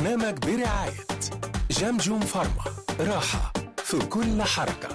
البرنامج برعاية جمجم فارما راحة في كل حركة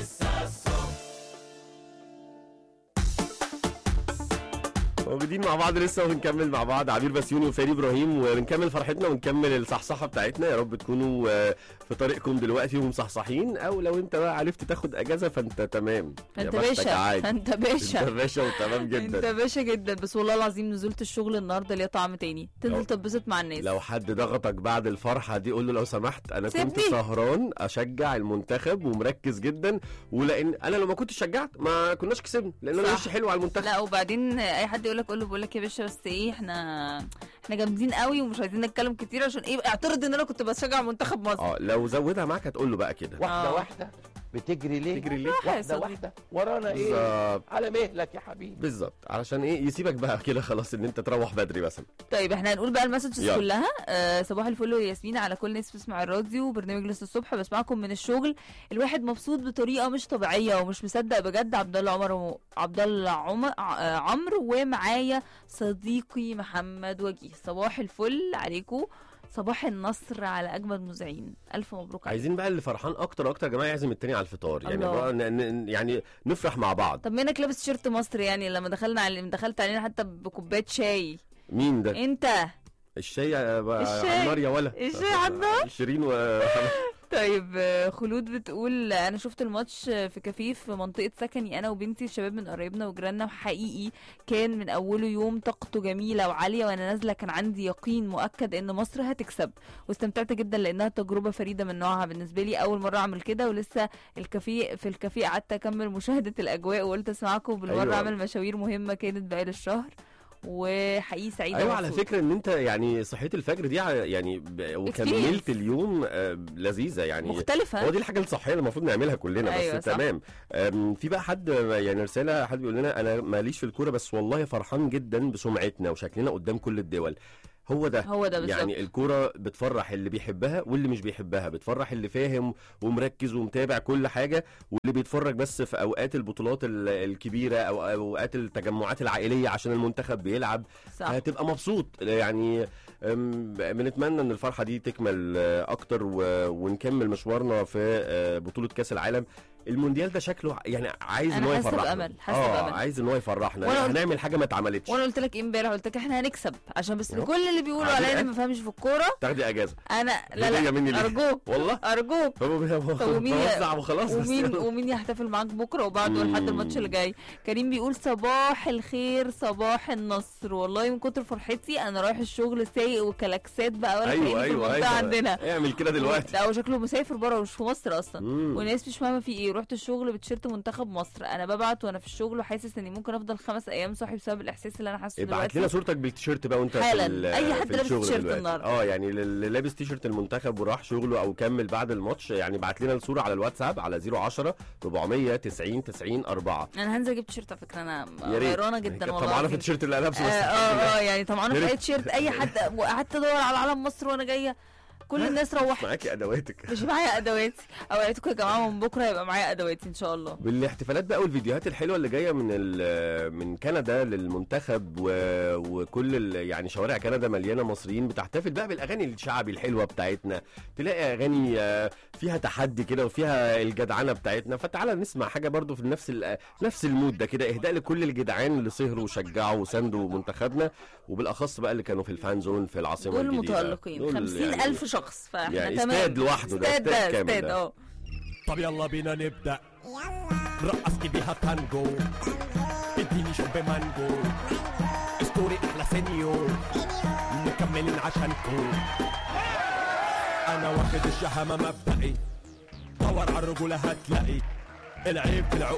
موجودين مع بعض لسه وبنكمل مع بعض عبير بسيوني وفادي ابراهيم وبنكمل فرحتنا ونكمل الصحصحه بتاعتنا يا رب تكونوا آه، في طريقكم دلوقتي ومصحصحين او لو انت بقى عرفت تاخد اجازه فانت تمام يا انت بختك باشا عادي. انت انت باشا باشا وتمام انت جدا باشا جدا بس والله العظيم نزلت الشغل النهارده ليه طعم تاني لو- تنزل تتبسط مع الناس لو حد ضغطك بعد الفرحه دي قول له لو سمحت انا كنت سيبني. سهران اشجع المنتخب ومركز جدا ولان انا لو ما كنتش شجعت ما كناش كسبنا لان انا صح. وشي حلو على المنتخب لا وبعدين اي حد يقول لك قول له بقول لك يا باشا بس ايه احنا احنا جامدين قوي ومش عايزين نتكلم كتير عشان ايه اعترض ان انا كنت بشجع منتخب مصر اه لو زودها معاك هتقول له بقى كده واحدة آه. واحدة بتجري ليه؟ تجري ليه؟ راحة يا واحدة صديقي. واحدة ورانا ايه؟ بالظبط على مهلك يا حبيبي بالظبط علشان ايه يسيبك بقى كده خلاص ان انت تروح بدري مثلا طيب احنا هنقول بقى المسجز يلا. كلها آه صباح الفل وياسمين على كل الناس بتسمع الراديو وبرنامج لسه الصبح بسمعكم من الشغل الواحد مبسوط بطريقه مش طبيعيه ومش مصدق بجد عبد الله عمر و... عبد الله عمر آه عمرو ومعايا صديقي محمد وجيه صباح الفل عليكم صباح النصر على اجمد مذيعين الف مبروك عليكم. عايزين بقى اللي فرحان اكتر اكتر يا جماعه يعزم التاني على الفطار يعني الله. بقى ن- ن- يعني نفرح مع بعض طب منك لابس تيشيرت مصر يعني لما دخلنا على دخلت علينا حتى بكوبايه شاي مين ده انت الشاي يا بقى الشاي. على النار يا ولا الشاي على النار. شيرين و طيب آه، خلود بتقول آه، انا شفت الماتش آه، في كافيه في منطقه سكني انا وبنتي الشباب من قرايبنا وجيراننا وحقيقي كان من اوله يوم طاقته جميله وعاليه وانا نازله كان عندي يقين مؤكد ان مصر هتكسب واستمتعت جدا لانها تجربه فريده من نوعها بالنسبه لي اول مره اعمل كده ولسه الكافيه في الكافيه قعدت اكمل مشاهده الاجواء وقلت اسمعكم بالمره أيوة. أيوة. اعمل مشاوير مهمه كانت باقي الشهر وحقيقي سعيده ايوه على ومبسوطة. فكره ان انت يعني صحيت الفجر دي ع- يعني ب- وكملت اليوم آه، لذيذه يعني مختلفه هو دي الحاجه الصحيه اللي المفروض نعملها كلنا أيوة بس صح. تمام أم، في بقى حد يعني رساله حد بيقول لنا انا ماليش في الكوره بس والله فرحان جدا بسمعتنا وشكلنا قدام كل الدول هو ده هو ده بالظبط يعني الكوره بتفرح اللي بيحبها واللي مش بيحبها بتفرح اللي فاهم ومركز ومتابع كل حاجه واللي بيتفرج بس في اوقات البطولات ال- الكبيره او اوقات التجمعات العائليه عشان المنتخب بيلعب صح هتبقى مبسوط يعني أم، بنتمنى ان الفرحه دي تكمل آه، اكتر و- ونكمل مشوارنا في آه، بطوله كاس العالم المونديال ده شكله يعني عايز ان أنا هو حاسة يفرحنا بأمل، حاسة اه بأمل. عايز ان هو يفرحنا وأنا قلت- هنعمل حاجه ما اتعملتش وانا قلت لك ايه امبارح قلت لك احنا هنكسب عشان بس أهو. لكل اللي بيقولوا عادي عليا أه. ما فهمش في الكوره تاخدي اجازه انا لا هدية لا مني ليك. ارجوك والله ارجوك طب ومين بوزع وخلاص بس ومين يلا. ومين يحتفل معاك بكره وبعده لحد مم. الماتش اللي جاي كريم بيقول صباح الخير صباح النصر والله من كتر فرحتي انا رايح الشغل سايق وكلاكسات بقى ولا ايوه كأني في ايوه المنطقه ايوه عندنا اعمل كده دلوقتي لا هو شكله مسافر بره مش في مصر اصلا مم. والناس مش فاهمه في ايه رحت الشغل بتيشيرت منتخب مصر انا ببعت وانا في الشغل وحاسس اني ممكن افضل خمس ايام صاحي بسبب الاحساس اللي انا حاسه ابعت دلوقتي لنا صورتك بالتيشيرت بقى وانت في حالا. ال- أي حد في لابس الشغل تيشيرت دلوقتي. النهاردة. اه يعني اللي لابس تيشيرت المنتخب وراح شغله او كمل بعد الماتش يعني ابعت لنا الصوره على الواتساب على 010 490 90 4 انا هنزل اجيب تيشيرت على فكره انا يا ريت غيرانه جدا والله طبعا في العظيم. التيشيرت اللي انا لابسه اه بس اه اه يعني طبعا يا في ريت. اي تيشيرت اي حد وقعدت ادور على علم مصر وانا جايه كل الناس روحت معاكي ادواتك مش معايا ادواتي اوعدكم يا جماعه من بكره يبقى معايا ادواتي ان شاء الله بالاحتفالات بقى والفيديوهات الحلوه اللي جايه من ال- من كندا للمنتخب و... وكل ال... يعني شوارع كندا مليانه مصريين بتحتفل بقى بالاغاني الشعبي الحلوه بتاعتنا تلاقي اغاني آه، فيها تحدي كده وفيها الجدعنه بتاعتنا فتعالى نسمع حاجه برضو في نفس ال... نفس المود ده كده اهداء لكل الجدعان اللي سهروا وشجعوا وساندوا منتخبنا وبالاخص بقى اللي كانوا في الفان زون في العاصمه دول الجديده متالقين دول 50000 ألف شخص فاحنا يعني تمام استاد لوحده ده، استاد استاد ده كامل استاد ده. اه طب يلا بينا نبدأ رقصني بيها تانجو اديني شوب مانجو اسطوري احلى سينيور مكملين عشانكو انا واخد الشهامة مبدئي دور على الرجولة هتلاقي العيب في العقول